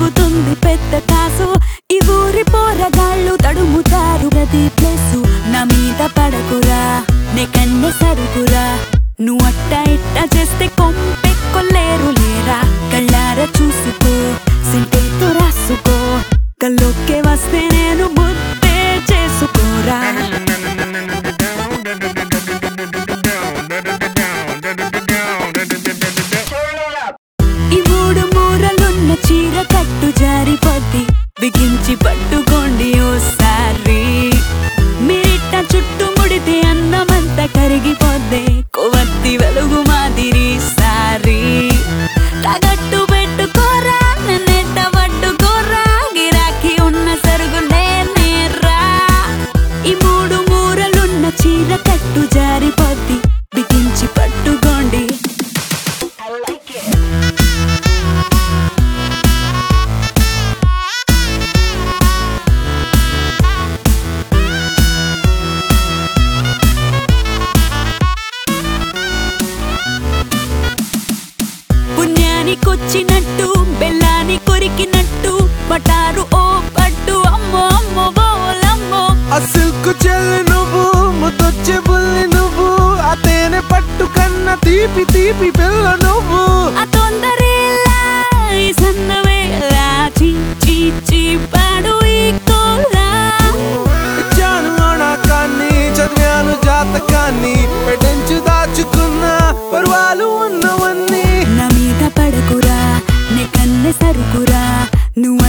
దొరుకుతుంది పెద్ద కాసు ఈ ఊరి పోరగాళ్ళు తడుముతారు ప్రతి ప్లేసు నా మీద పడకురా నే కన్నె సరుకురా నువ్వు అట్ట ఇట్ట చేస్తే కొంపెక్కొల్లేరు లేరా కళ్ళార చూసుకో సింటేతో రాసుకో కల్లోకే వస్తే నేను ముద్దే చేసుకోరా ఈ మూడు మూరలున్న చీర కట్టు జారిపోద్ది బిగించి పట్టుకోండి ఓసారి మీరిట్ట చుట్టూ ముడితే అన్నమంతా కరిగిపోద్ది కొవ్వొత్తి వెలుగు మాదిరి సారి తగట్టు పెట్టుకోరా నన్నెట్ట పట్టుకోరా గిరాకీ ఉన్న సరుగులే నేర్రా ఈ మూడు మూరలున్న చీర కట్టు జారిపోద్ది బిగించి పట్టుకోండి పుణ్యానికొచ్చినట్టు బెల్లాని కొరికినట్టు పటారు ఓ పట్టు అమ్మో అమ్మో బోలమ్మో ఆ సిల్క్ చెల్లి నువ్వు ముద్దొచ్చే బుల్లి నువ్వు ఆ తేనె పట్టు కన్న తీపి తీపి పిల్ల నువ్వు ఆ తొందరేలా ఈ సన్నవేలా చీ చీ చీ పాడు ఈ కోలా ఇచ్చాను అణాకాన్ని చదివాను జాతకాన్ని పెటెంచు దాచుకున్న పర్వాలు ఉన్నవన్నీ నా మీద పడకురా నే కన్నె సరుకురా నువ్వు